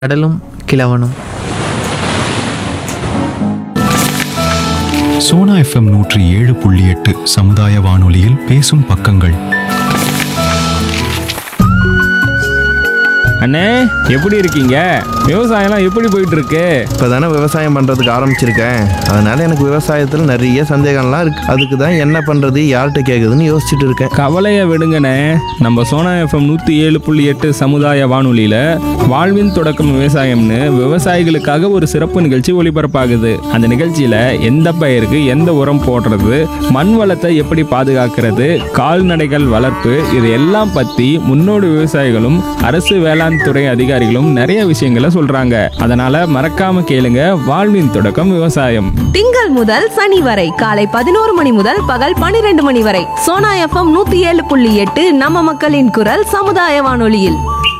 கடலும் கிழவனும் சோனா எஃப்எம் நூற்றி ஏழு புள்ளி எட்டு சமுதாய வானொலியில் பேசும் பக்கங்கள் அண்ணே எப்படி இருக்கீங்க விவசாயம்லாம் எப்படி போயிட்டு இருக்கு இப்போ தானே விவசாயம் பண்ணுறதுக்கு ஆரம்பிச்சிருக்கேன் அதனால் எனக்கு விவசாயத்தில் நிறைய சந்தேகம்லாம் இருக்குது அதுக்கு தான் என்ன பண்ணுறது யார்கிட்ட கேட்குதுன்னு யோசிச்சுட்டு இருக்கேன் கவலையை விடுங்கண்ணே நம்ம சோனா எஃப்எம் நூற்றி ஏழு புள்ளி எட்டு சமுதாய வானொலியில் வாழ்வின் தொடக்கம் விவசாயம்னு விவசாயிகளுக்காக ஒரு சிறப்பு நிகழ்ச்சி ஒளிபரப்பாகுது அந்த நிகழ்ச்சியில் எந்த பயிருக்கு எந்த உரம் போடுறது மண் வளத்தை எப்படி பாதுகாக்கிறது கால்நடைகள் வளர்ப்பு இது எல்லாம் பற்றி முன்னோடி விவசாயிகளும் அரசு வேளாண் துறை அதிகாரிகளும் நிறைய விஷயங்களை சொல்கிறாங்க அதனால் மறக்காம கேளுங்க வாழ்வின் தொடக்கம் விவசாயம் திங்கள் முதல் சனி வரை காலை பதினோரு மணி முதல் பகல் பனிரெண்டு மணி வரை சோனா எஃப்எம் நூத்தி ஏழு புள்ளி எட்டு நம்ம மக்களின் குரல் சமுதாய வானொலியில்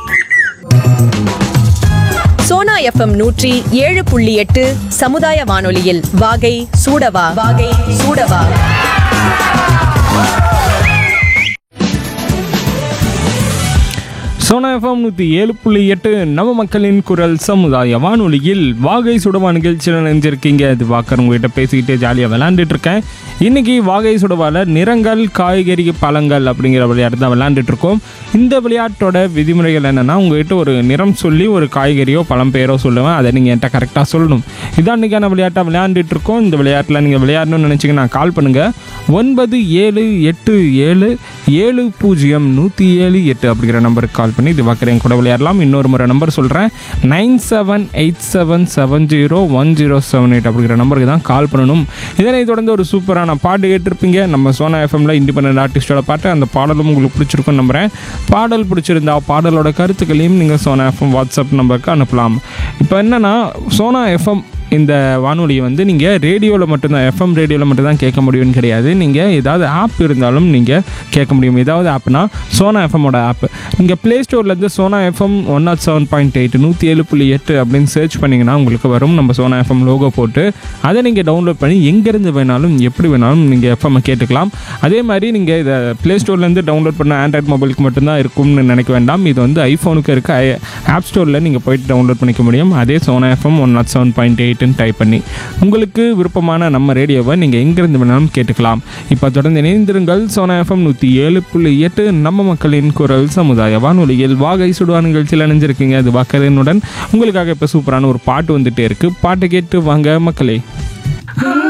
சோனா எஃப்எம் நூற்றி ஏழு புள்ளி எட்டு சமுதாய வானொலியில் வாகை சூடவா வாகை சூடவா சோனா எஃப்எம் நூற்றி ஏழு புள்ளி எட்டு நம்ம மக்களின் குரல் சமுதாய வானொலியில் வாகை சுடவா நிகழ்ச்சியில் நினைஞ்சிருக்கீங்க இது பார்க்குற உங்ககிட்ட பேசிக்கிட்டே ஜாலியாக விளாண்டுட்டு இருக்கேன் இன்னைக்கு வாகை சுடவால நிறங்கள் காய்கறி பழங்கள் அப்படிங்கிற விளையாட்டு தான் விளையாண்டுட்டு இருக்கோம் இந்த விளையாட்டோட விதிமுறைகள் என்னென்னா உங்ககிட்ட ஒரு நிறம் சொல்லி ஒரு காய்கறியோ பழம் பேரோ சொல்லுவேன் அதை நீங்கள் என்கிட்ட கரெக்டாக சொல்லணும் இதான் இன்றைக்கான விளையாட்டாக விளையாண்டுட்டு இருக்கோம் இந்த விளையாட்டில் நீங்கள் விளையாடணும்னு நினச்சிங்கன்னா கால் பண்ணுங்கள் ஒன்பது ஏழு எட்டு ஏழு ஏழு பூஜ்ஜியம் நூற்றி ஏழு எட்டு அப்படிங்கிற நம்பருக்கு கால் பண்ணி இது பார்க்குறேன் கூட விளையாடலாம் இன்னொரு முறை நம்பர் சொல்கிறேன் nine seven eight seven seven zero one zero seven eight அப்படிங்கிற நம்பருக்கு தான் கால் பண்ணணும் இதனை தொடர்ந்து ஒரு சூப்பரான பாட்டு கேட்டிருப்பீங்க நம்ம சோனா எஃப்எம்ல இண்டிபெண்டன்ட் ஆர்டிஸ்டோட பாட்டு அந்த பாடலும் உங்களுக்கு பிடிச்சிருக்கும் நம்புறேன் பாடல் பிடிச்சிருந்தா பாடலோட கருத்துக்களையும் நீங்கள் சோனா எஃப்எம் வாட்ஸ்அப் நம்பருக்கு அனுப்பலாம் இப்போ என்னன்னா சோனா எஃப்எம் இந்த வானொலியை வந்து நீங்கள் ரேடியோவில் மட்டும்தான் எஃப்எம் ரேடியோவில் மட்டும்தான் கேட்க முடியும்னு கிடையாது நீங்கள் ஏதாவது ஆப் இருந்தாலும் நீங்கள் கேட்க முடியும் ஏதாவது ஆப்னா சோனா எஃப்எம்மோட ஆப் நீங்கள் ப்ளே ஸ்டோர்லேருந்து Sona FM one naught seven point eight நூற்றி ஏழு புள்ளி எட்டு அப்படின்னு சர்ச் பண்ணிங்கன்னா உங்களுக்கு வரும் நம்ம சோனா எஃப்எம் லோகோ போட்டு அதை நீங்கள் டவுன்லோட் பண்ணி எங்கேருந்து வேணாலும் எப்படி வேணாலும் நீங்கள் எஃப்எம் கேட்டுக்கலாம் அதே மாதிரி நீங்கள் இதை ப்ளே ஸ்டோர்லேருந்து டவுன்லோட் பண்ண ஆண்ட்ராய்ட் மொபைலுக்கு மட்டும்தான் இருக்கும்னு நினைக்க வேண்டாம் இது வந்து ஐஃபோனுக்கு இருக்க ஆப் ஸ்டோரில் நீங்கள் போயிட்டு டவுன்லோட் பண்ணிக்க முடியும் அதே Sona FM one naught seven point எயிட்னு டைப் பண்ணி உங்களுக்கு விருப்பமான நம்ம ரேடியோவை நீங்கள் எங்கேருந்து வேணாலும் கேட்டுக்கலாம் இப்போ தொடர்ந்து இணைந்திருங்கள் சோனா எஃப்எம் நூற்றி ஏழு புள்ளி எட்டு நம்ம மக்களின் குரல் சமுதாய வானொலியில் வாகை சுடுவா நிகழ்ச்சியில் இணைஞ்சிருக்கீங்க அது வாக்கரனுடன் உங்களுக்காக இப்போ சூப்பரான ஒரு பாட்டு வந்துட்டே இருக்கு பாட்டை கேட்டு வாங்க மக்களே